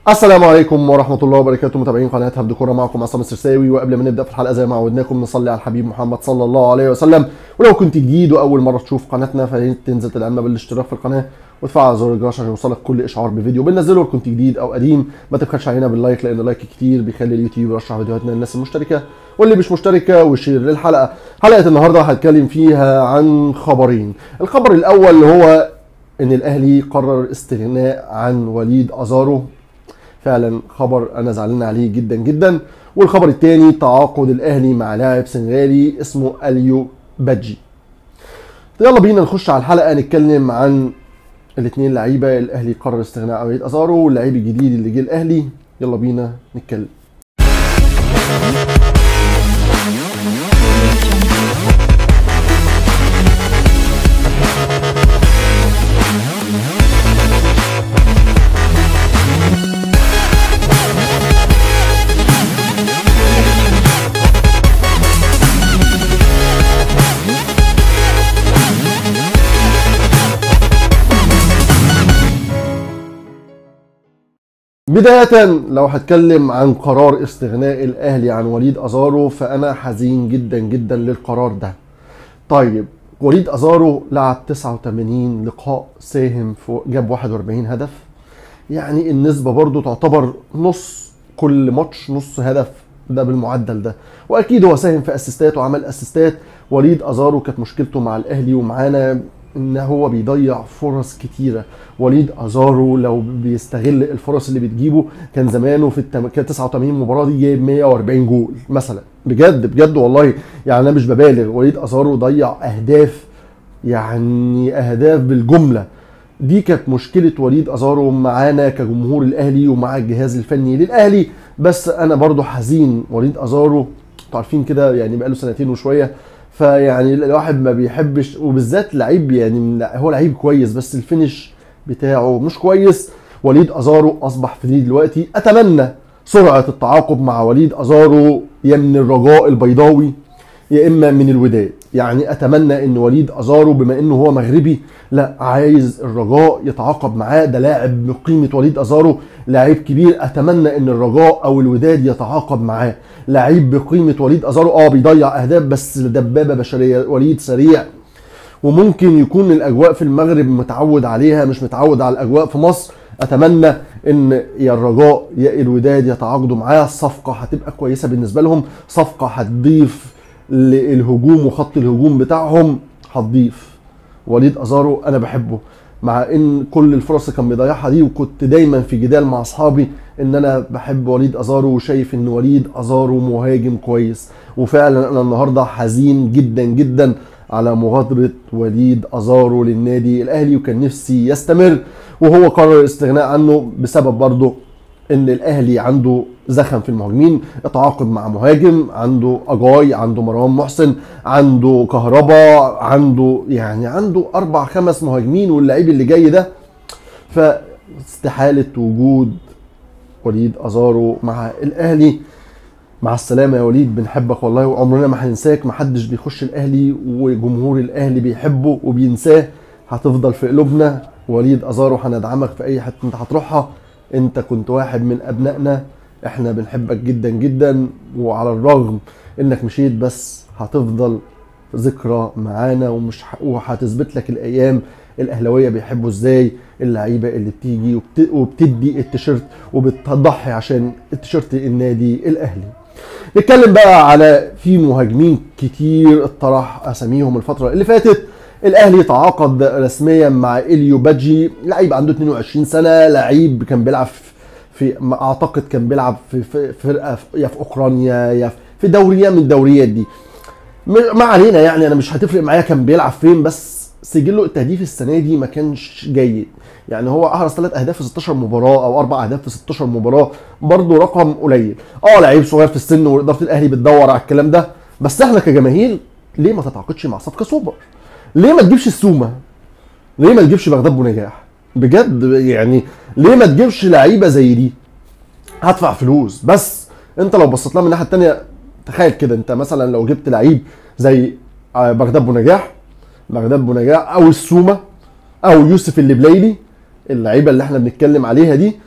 السلام عليكم ورحمة الله وبركاته متابعين قناة هبد كورة معكم عصام السرساوي وقبل ما نبدأ في الحلقة زي ما عودناكم نصلي على الحبيب محمد صلى الله عليه وسلم ولو كنت جديد وأول مرة تشوف قناتنا فياريت تنزل تدعمنا بالاشتراك في القناة وتفعل زر الجرس عشان يوصلك كل إشعار بفيديو بننزله لو كنت جديد أو قديم ما تبخلش علينا باللايك لأن اللايك كتير بيخلي اليوتيوب يرشح فيديوهاتنا للناس المشتركة واللي مش مشتركة وشير للحلقة حلقة النهاردة هتكلم فيها عن خبرين الخبر الأول هو إن الأهلي قرر استغناء عن وليد أزارو فعلا خبر انا زعلان عليه جدا جدا والخبر الثاني تعاقد الاهلي مع لاعب سنغالي اسمه اليو بادجي يلا بينا نخش على الحلقه نتكلم عن الاثنين لعيبه الاهلي قرر استغناء عن وليد ازارو واللعيب الجديد اللي جه الاهلي يلا بينا نتكلم بداية لو هتكلم عن قرار استغناء الأهلي عن وليد أزارو فأنا حزين جدا جدا للقرار ده. طيب وليد أزارو لعب 89 لقاء ساهم في جاب 41 هدف يعني النسبة برضو تعتبر نص كل ماتش نص هدف ده بالمعدل ده واكيد هو ساهم في اسيستات وعمل اسيستات وليد ازارو كانت مشكلته مع الاهلي ومعانا ان هو بيضيع فرص كتيره وليد ازارو لو بيستغل الفرص اللي بتجيبه كان زمانه في التم... كان 89 مباراه دي جايب 140 جول مثلا بجد بجد والله يعني انا مش ببالغ وليد ازارو ضيع اهداف يعني اهداف بالجمله دي كانت مشكله وليد ازارو معانا كجمهور الاهلي ومع الجهاز الفني للاهلي بس انا برضو حزين وليد ازارو انتوا عارفين كده يعني بقاله سنتين وشويه فيعني الواحد ما بيحبش وبالذات لعيب يعني هو لعيب كويس بس الفينش بتاعه مش كويس وليد ازارو اصبح فري دلوقتي اتمنى سرعه التعاقد مع وليد ازارو يا من الرجاء البيضاوي يا اما من الوداد يعني اتمنى ان وليد ازارو بما انه هو مغربي لا عايز الرجاء يتعاقد معاه ده لاعب بقيمه وليد ازارو لاعب كبير اتمنى ان الرجاء او الوداد يتعاقد معاه لعيب بقيمه وليد ازارو اه بيضيع اهداف بس دبابه بشريه وليد سريع وممكن يكون الاجواء في المغرب متعود عليها مش متعود على الاجواء في مصر اتمنى ان يا الرجاء يا الوداد يتعاقدوا معاه الصفقه هتبقى كويسه بالنسبه لهم صفقه هتضيف للهجوم وخط الهجوم بتاعهم هتضيف وليد ازارو انا بحبه مع ان كل الفرص اللي كان بيضيعها دي وكنت دايما في جدال مع اصحابي ان انا بحب وليد ازارو وشايف ان وليد ازارو مهاجم كويس وفعلا انا النهارده حزين جدا جدا على مغادرة وليد أزارو للنادي الأهلي وكان نفسي يستمر وهو قرر الاستغناء عنه بسبب برضه ان الاهلي عنده زخم في المهاجمين اتعاقد مع مهاجم عنده اجاي عنده مروان محسن عنده كهربا عنده يعني عنده اربع خمس مهاجمين واللعيب اللي جاي ده فاستحاله وجود وليد ازارو مع الاهلي مع السلامة يا وليد بنحبك والله وعمرنا ما هننساك محدش بيخش الأهلي وجمهور الأهلي بيحبه وبينساه هتفضل في قلوبنا وليد أزارو هندعمك في أي حتة أنت هتروحها انت كنت واحد من ابنائنا احنا بنحبك جدا جدا وعلى الرغم انك مشيت بس هتفضل ذكرى معانا ومش ح... وهتثبت لك الايام الاهلاويه بيحبوا ازاي اللعيبه اللي بتيجي وبت... وبتدي التيشيرت وبتضحي عشان التيشيرت النادي الاهلي نتكلم بقى على في مهاجمين كتير اطرح اساميهم الفتره اللي فاتت الاهلي تعاقد رسميا مع اليو بادجي لعيب عنده 22 سنه لعيب كان بيلعب في اعتقد كان بيلعب في فرقه يا في اوكرانيا يا في دوريه من الدوريات دي ما علينا يعني انا مش هتفرق معايا كان بيلعب فين بس سجله التهديف السنه دي ما كانش جيد يعني هو احرز ثلاث اهداف في 16 مباراه او اربع اهداف في 16 مباراه برضه رقم قليل اه لعيب صغير في السن واداره الاهلي بتدور على الكلام ده بس احنا كجماهير ليه ما تتعاقدش مع صفقه سوبر ليه ما تجيبش السومه ليه ما تجيبش بغداد بنجاح بجد يعني ليه ما تجيبش لعيبه زي دي هدفع فلوس بس انت لو بصيت لها من الناحيه الثانيه تخيل كده انت مثلا لو جبت لعيب زي بغداد بنجاح بغداد بنجاح او السومه او يوسف اللي بلايلي اللعيبه اللي احنا بنتكلم عليها دي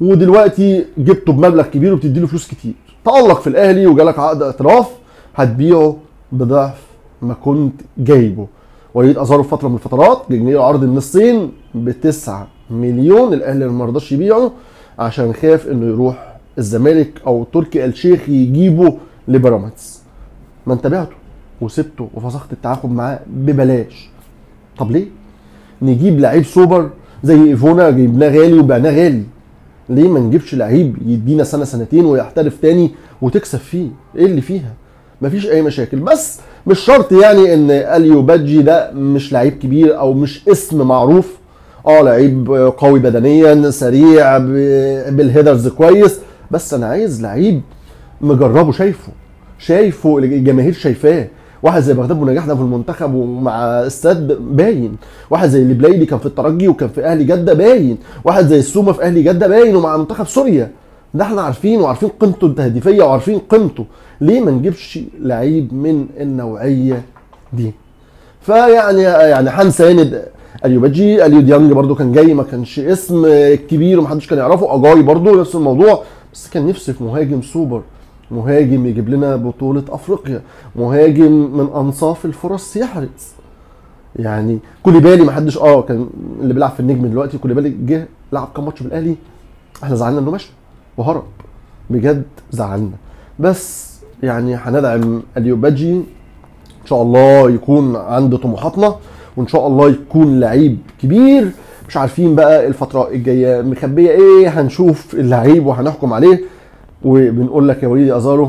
ودلوقتي جبته بمبلغ كبير وبتدي له فلوس كتير تألق في الاهلي وجالك عقد اعتراف هتبيعه بضعف ما كنت جايبه وليد ازارو في فتره من الفترات جاي له عرض من الصين ب 9 مليون الاهلي ما رضاش يبيعه عشان خاف انه يروح الزمالك او تركي آل الشيخ يجيبه لبيراميدز ما انت بعته وسبته وفسخت التعاقد معاه ببلاش طب ليه؟ نجيب لعيب سوبر زي ايفونا جبناه غالي وبعناه غالي ليه ما نجيبش لعيب يدينا سنه سنتين ويحترف تاني وتكسب فيه ايه اللي فيها مفيش اي مشاكل بس مش شرط يعني ان اليو بادجي ده مش لعيب كبير او مش اسم معروف اه لعيب قوي بدنيا سريع ب- بالهيدرز كويس بس انا عايز لعيب مجربه شايفه شايفه الجماهير شايفاه واحد زي بغداد بنجاح ده في المنتخب ومع استاد باين واحد زي البلايلي كان في الترجي وكان في اهلي جده باين واحد زي السومه في اهلي جده باين ومع منتخب سوريا ده احنا عارفين وعارفين قيمته التهديفيه وعارفين قيمته ليه ما نجيبش لعيب من النوعيه دي فيعني يعني هنساند اليو بادجي اليو ديانج برضو كان جاي ما كانش اسم كبير ومحدش كان يعرفه اجاي برضو نفس الموضوع بس كان نفسي في مهاجم سوبر مهاجم يجيب لنا بطولة افريقيا مهاجم من انصاف الفرص يحرز يعني كوليبالي ما حدش اه كان اللي بيلعب في النجم دلوقتي كوليبالي جه لعب كام ماتش بالاهلي احنا زعلنا انه مشى وهرب بجد زعلنا بس يعني هندعم اليو بادجي ان شاء الله يكون عند طموحاتنا وان شاء الله يكون لعيب كبير مش عارفين بقى الفتره الجايه مخبيه ايه هنشوف اللعيب وهنحكم عليه وبنقول لك يا وليد ازارو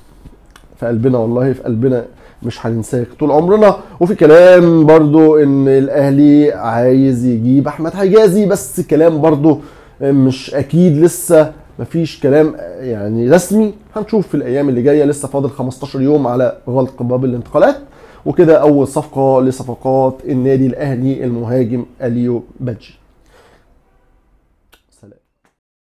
في قلبنا والله في قلبنا مش هننساك طول عمرنا وفي كلام برضو ان الاهلي عايز يجيب احمد حجازي بس كلام برضو مش اكيد لسه مفيش كلام يعني رسمي هنشوف في الايام اللي جايه لسه فاضل 15 يوم على غلق باب الانتقالات وكده اول صفقه لصفقات النادي الاهلي المهاجم اليو بادجي